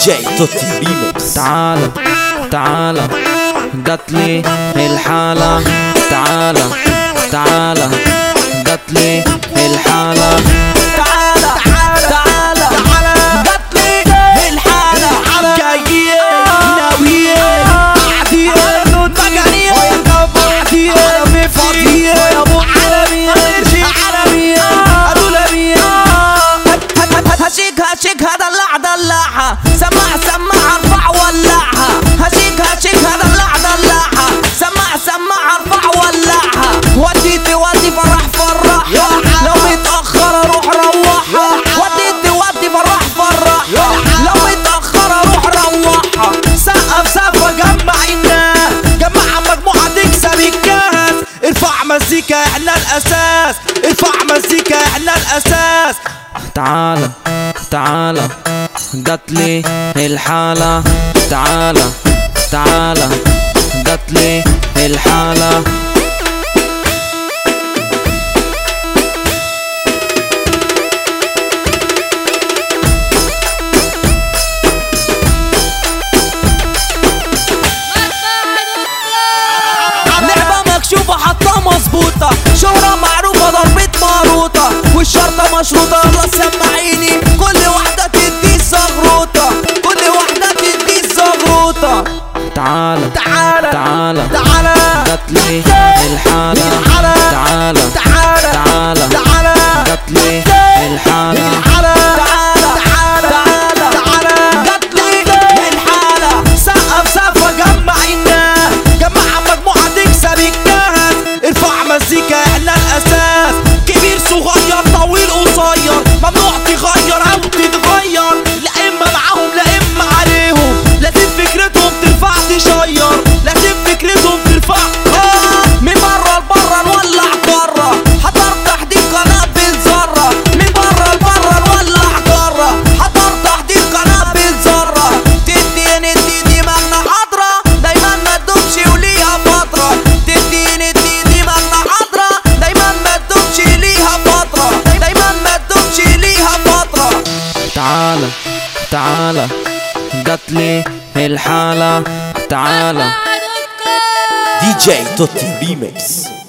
جي توتي ريمكس تعالى تعالى جاتلي الحالة تعالى تعالى جاتلي الحالة تعالى تعالى تعالى جاتلي الحالة جايين ناويين قاعدين مجانين قاعدين فاضيين عالميين عالميين أدولميين هشيك هشيك هدلع دلعها سمع سمع ارفع ولعها هشيك هشيك هدلع دلعها سمع سمع ارفع ولعها وديتي ودي فرح فرحها لو متأخر اروح روحها وديتي ودي فرح فرحها لو متأخر اروح روحها سقف سقف جمع الناس جمع مجموعة تكسب الكاس ارفع مزيكا احنا الاساس ارفع مزيكا احنا الاساس تعالى تعالى جاتلي الحالة تعالى تعالى جاتلي الحالة لعبة مكشوفة حطها مظبوطة شهرة معروفة ضربة ماروطة والشرطة مشروطة يلا سمعيني كل واحدة تدي زغروطة كل واحدة تدي زغروطة تعالى تعالى تعالى تعالى جاتلي الحالة تعالى تعالى تعالى تعالى تعالى جاتلي الحالة تعالى تعالى تعالى تعالى جاتلي الحالة سقف سقف جمع الناس جمع مجموعة تكسب الكاس ارفع مزيكا احنا الاساس كبير صغير طويل قصير ممنوع تغير او تتغير لا اما معاهم لا اما عليهم لازم فكرتهم ترفع تشير لازم فكرتهم ترفع آه من بره لبره نولع بره حضر تحديد قنابل ذره من بره لبره نولع بره حضر تحديد قنابل ذره تديني تدي دماغنا حاضره دايما ما تدوبش وليها فتره تديني تدي دماغنا حاضره دايما ما تدوبش ليها فتره دايما ما تدوبش ليها فتره تعالى تعالى جاتلي الحالة تعالى دي جي توتي ريميكس